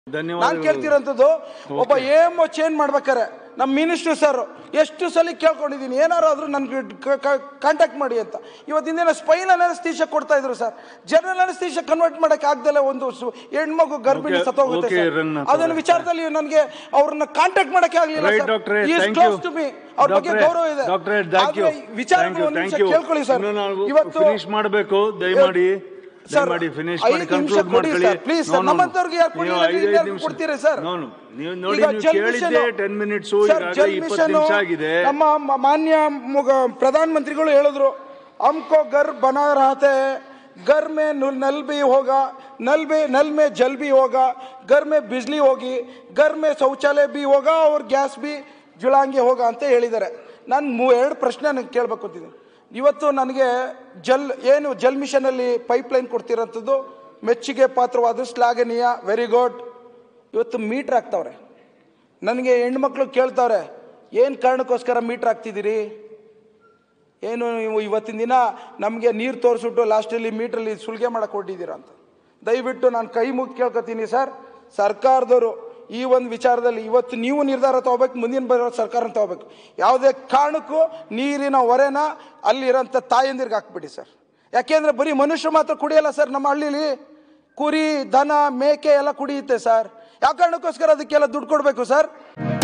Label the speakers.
Speaker 1: ನಾನು
Speaker 2: ಧನ್ಯವಾದಗಳು
Speaker 1: ಕೇಳ್ತಿರೋಂಥದ್ದು ಒಬ್ಬ ಏಮ್ ಚೇಂಜ್ ಮಾಡ್ಬೇಕಾರೆ ನಮ್ಮ ಮಿನಿಸ್ಟರ್ ಸರ್ ಎಷ್ಟು ಸಲ ಕೇಳ್ಕೊಂಡಿದ್ದೀನಿ ಏನಾರು ಆದ್ರೂ ನನ್ಗೆ ಕಾಂಟ್ಯಾಕ್ಟ್ ಮಾಡಿ ಅಂತ ಇವತ್ತಿನ ದಿನ ಸ್ಪೈನ್ ಅನಸ್ತೀಶ ಕೊಡ್ತಾ ಇದ್ರು ಸರ್ ಜನರಲ್ ಅನಸ್ತೀಶ ಕನ್ವರ್ಟ್ ಮಾಡಕ್ ಆಗ್ದಲೆ ಒಂದು ಸು- ಹೆಣ್ಮಗು ಗರ್ಭಿಣಿ
Speaker 2: Okay,
Speaker 1: ಸತ್ತೋಗುತ್ತೆ
Speaker 2: okay,
Speaker 1: ಸರ್.
Speaker 2: ರಂಗನಾಥ್
Speaker 1: ಅದನ್ನ
Speaker 2: ಅವರೇ.
Speaker 1: ವಿಚಾರದಲ್ಲಿ ನನಗೆ ಅವ್ರನ್ನ ಕಾಂಟ್ಯಾಕ್ಟ್ ಮಾಡಕ್ಕೆ ಆಗ್ಲಿಲ್ಲ
Speaker 2: Right,
Speaker 1: sir
Speaker 2: doctor,
Speaker 1: He is
Speaker 2: thank
Speaker 1: close
Speaker 2: you.
Speaker 1: to me. ಅವ್ರ ಬಗ್ಗೆ
Speaker 2: Doctor,
Speaker 1: ಗೌರವ ಇದೆ
Speaker 2: doctor, thank
Speaker 1: ಆದ್ರೆ
Speaker 2: you.
Speaker 1: ಈ ವಿಚಾರಗಳು
Speaker 2: Thank you,
Speaker 1: ಒಂದ್ ನಿಮಿಷ
Speaker 2: thank you.
Speaker 1: ಕೇಳ್ಕೊಳ್ಳಿ ಸರ್
Speaker 2: ಇನ್ನು ನಾವು
Speaker 1: ಇವತ್ತು
Speaker 2: finish ಮಾಡಬೇಕು ದಯಮಾಡಿ
Speaker 1: ಸರ್,
Speaker 2: ದಯಮಾಡಿ ಫಿನಿಶ್
Speaker 1: ಐದು
Speaker 2: ಮಾಡಿ
Speaker 1: ನಿಮಿಷ
Speaker 2: ಕನ್ಕ್ಲೂಡ್
Speaker 1: ಕೊಡಿ
Speaker 2: ಮಾಡ್ಕೊಳ್ಳಿ
Speaker 1: ಸರ್, please ಸರ್, ನಮ್ಮಂತವ್ರಿಗೆ ಯಾರು ಕೊಡ್ಲಿಲ್ಲ ಅಂದ್ರೆ ಇನ್ಯಾರಿಗೆ ಕೊಡ್ತೀರಾ ಸರ್?
Speaker 2: ನೋನು ನೀವು ನೋಡಿ
Speaker 1: ಈಗ
Speaker 2: ನೀವು
Speaker 1: ಜಲ್
Speaker 2: ಕೇಳಿದ್ದೆ
Speaker 1: ಮಿಷನ್-
Speaker 2: ಟೆನ್ ಮಿನಿಟ್ಸ್
Speaker 1: ಸರ್,
Speaker 2: ಈಗಾಗಲೇ
Speaker 1: ಜಲ್
Speaker 2: ಇಪ್ಪತ್ತು
Speaker 1: ಮಿಷನ್
Speaker 2: ನಿಮಿಷ ಆಗಿದೆ
Speaker 1: ನಮ್ಮ ಮ- ಮಾನ್ಯ ಮುಗ- ಪ್ರಧಾನ ಮಂತ್ರಿಗಳು ಹೇಳಿದ್ರು हमको घर बना रहते हैं घर में नु- नल भी होगा नल में नल में जल भी होगा घर में बिजली होगी घर में शौचालय भी होगा और ಗ್ಯಾಸ್ भी ಜುಳಾಂಗೆ ಹೋಗ ಅಂತ ಹೇಳಿದ್ದಾರೆ ನಾನು ಮೂ ಎರಡು ಪ್ರಶ್ನೆ ನನಗೆ ಕೇಳಬೇಕು ಅಂತಿದ್ದೀನಿ ಇವತ್ತು ನನಗೆ ಜಲ್ ಏನು ಜಲ್ ಮಿಷನಲ್ಲಿ ಪೈಪ್ಲೈನ್ ಕೊಡ್ತಿರೋಂಥದ್ದು ಮೆಚ್ಚುಗೆ ಪಾತ್ರವಾದ ಶ್ಲಾಘನೀಯ ವೆರಿ ಗುಡ್ ಇವತ್ತು ಮೀಟ್ರ್ ಹಾಕ್ತವ್ರೆ ನನಗೆ ಹೆಣ್ಮಕ್ಳು ಕೇಳ್ತಾವ್ರೆ ಏನು ಕಾರಣಕ್ಕೋಸ್ಕರ ಮೀಟ್ರ್ ಹಾಕ್ತಿದ್ದೀರಿ ಏನು ನೀವು ಇವತ್ತಿನ ದಿನ ನಮಗೆ ನೀರು ತೋರಿಸ್ಬಿಟ್ಟು ಲಾಸ್ಟಲ್ಲಿ ಮೀಟ್ರಲ್ಲಿ ಸುಲಿಗೆ ಮಾಡಕ್ಕೆ ಹೊಟ್ಟಿದ್ದೀರಾ ಅಂತ ದಯವಿಟ್ಟು ನಾನು ಕೈ ಮುಗಿ ಕೇಳ್ಕೊತೀನಿ ಸರ್ ಸರ್ಕಾರದವರು ಈ ಒಂದು ವಿಚಾರದಲ್ಲಿ ಇವತ್ತು ನೀವು ನಿರ್ಧಾರ ತಗೋಬೇಕು ಮುಂದಿನ ಬರೋ ಸರ್ಕಾರ ತಗೋಬೇಕು ಯಾವುದೇ ಕಾರಣಕ್ಕೂ ನೀರಿನ ಹೊರೆನ ಅಲ್ಲಿರೋಂಥ ತಾಯಂದಿರ್ಗೆ ಹಾಕ್ಬಿಡಿ ಸರ್ ಯಾಕೆಂದ್ರೆ ಬರೀ ಮನುಷ್ಯರು ಮಾತ್ರ ಕುಡಿಯಲ್ಲ ಸರ್ ನಮ್ಮ ಹಳ್ಳಿಲಿ ಕುರಿ ದನ ಮೇಕೆ ಎಲ್ಲ ಕುಡಿಯುತ್ತೆ ಸರ್ ಯಾವ ಕಾರಣಕ್ಕೋಸ್ಕರ ಅದಕ್ಕೆಲ್ಲ ದುಡ್ಡು ಕೊಡಬೇಕು ಸರ್